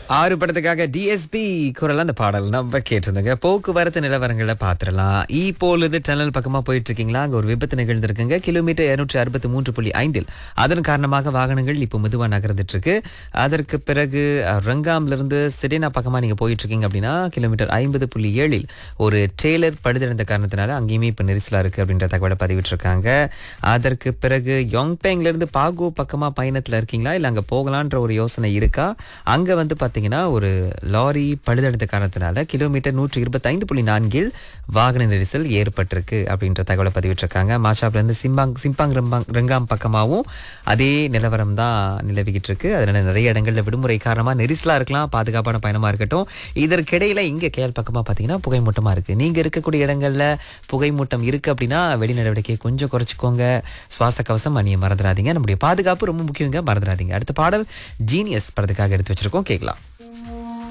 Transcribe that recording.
ஆறு படத்துக்காக டிஎஸ்பி குரல் அந்த பாடல் நம்ம கேட்டிருந்தோங்க போக்குவரத்து நிலவரங்களை பாத்திரலாம் ஈ போலுது டனல் பக்கமா போயிட்டு இருக்கீங்களா அங்க ஒரு விபத்து நிகழ்ந்திருக்குங்க கிலோமீட்டர் இருநூற்றி அறுபத்தி மூன்று புள்ளி ஐந்தில் அதன் காரணமாக வாகனங்கள் இப்போ மெதுவா நகர்ந்துட்டு இருக்கு அதற்கு பிறகு அஹ், ரங்காம்ல இருந்து சிடேனா பக்கமா நீங்க போயிட்டு இருக்கீங்க அப்படின்னா கிலோமீட்டர் ஐம்பது புள்ளி ஏழில் ஒரு ட்ரெய்லர் பழுதிழந்த காரணத்தினால அங்கேயுமே இப்ப நெரிசலா இருக்கு அப்படின்ற தகவலை பதிவிட்டிருக்காங்க அதற்கு பிறகு யோங்பேங்ல இருந்து பாகு பக்கமா பயணத்துல இருக்கீங்களா இல்ல அங்க போகலான்ற ஒரு யோசனை இருக்கா அங்க வந்து பாத்தீங்கன்னா ஒரு லாரி பழுதடைந்த காரணத்தினால கிலோமீட்டர் நூற்றி இருபத்தைந்து புள்ளி நான்கில் வாகன நெரிசல் ஏற்பட்டிருக்கு அப்படின்ற தகவலை பதிவிட்டிருக்காங்க மாஷாப்ல இருந்து சிம்பாங் சிம்பாங் ரம்பாங் ரங்காம் பக்கமாவும் அதே நிலவரம் தான் நிலவிக்கிட்டு இருக்கு அதனால நிறைய இடங்கள்ல விடுமுறை காரணமா நெரிசலா இருக்கலாம் பாதுகாப்பான பயணமா இருக்கட்டும் இதற்கிடையில இங்க கேள் பக்கமா பாத்தீங்கன்னா புகைமூட்டமா இருக்கு நீங்க இருக்கக்கூடிய இடங்கள்ல புகைமூட்டம் இருக்கு அப்படின்னா வெளி நடவடிக்கையை கொஞ்சம் குறைச்சிக்கோங்க சுவாச கவசம் அணிய மறந்துடாதீங்க நம்முடைய பாதுகாப்பு ரொம்ப முக்கியங்க மறந்துடாதீங்க அடுத்த பாடல் ஜீனியஸ் படத்துக்காக எடுத்து வச்சிருக்கோம் கேட்கலாம்